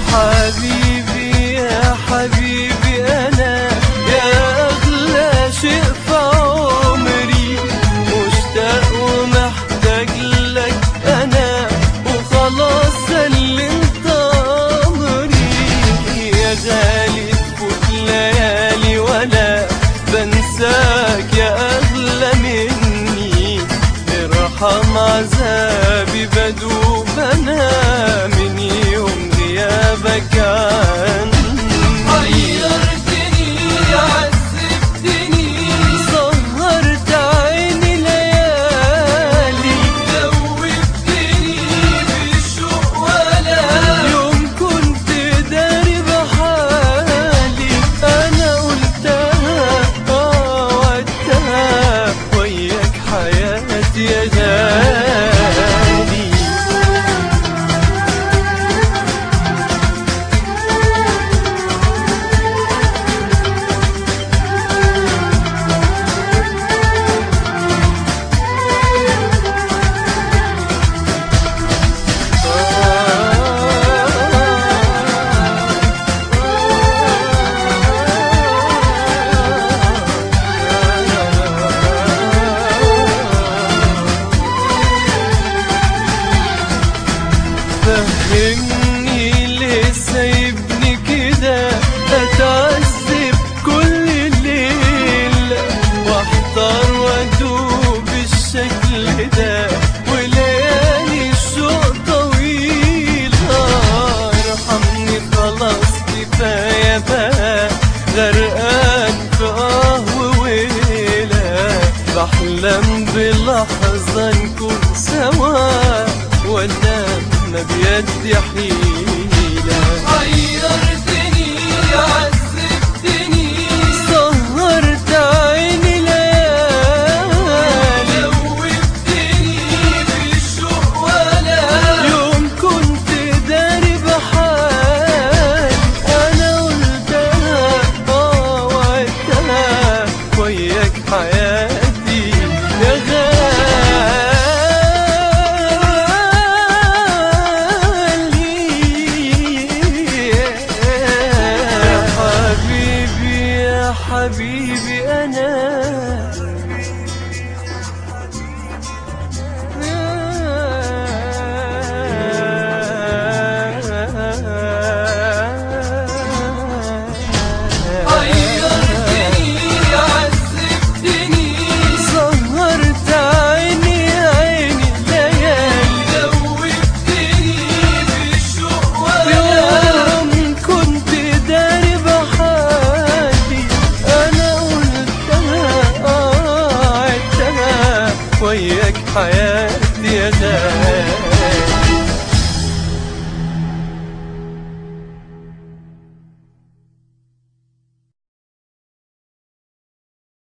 حبيبي يا حبيبي أنا يا أغلى شيء في عمري مشتاق ومحتاج لك أنا وخلاص سلمت أمري يا غالي تفوت ليالي ولا بنساك يا أغلى مني ارحم عذابي بدوب أنا من يوم غيابك عني غيرتني عذبتني سهرت عيني ليالي دوبتني بالشوق ولا يوم كنت داري بحالي انا قلتها اه وعدتها وياك حياتي يا غالي فهمني ليه سايبني كده اتعذب كل ليل واحضر وادوب بالشكل ده وليالي الشوق طويلة ارحمني خلاص كفاية بقى غرقان في اه وويلة بحلم بلحظة نكون سوا وانام ما بيدي حيلة غيرتني عذبتني سهرت عيني ليالي دوبتني بالشوق ولا يوم كنت داري بحالي انا قلتها اه وعدتها وياك حياتي يا غالي يا حبيبي يا حبيبي انا غيرتني عذبتني سهرت عيني عيني ليالي دوبتني بالشوق ولا يوم كنت داري بحالي انا قلتها اه عدتها وياك حياتي يا غالي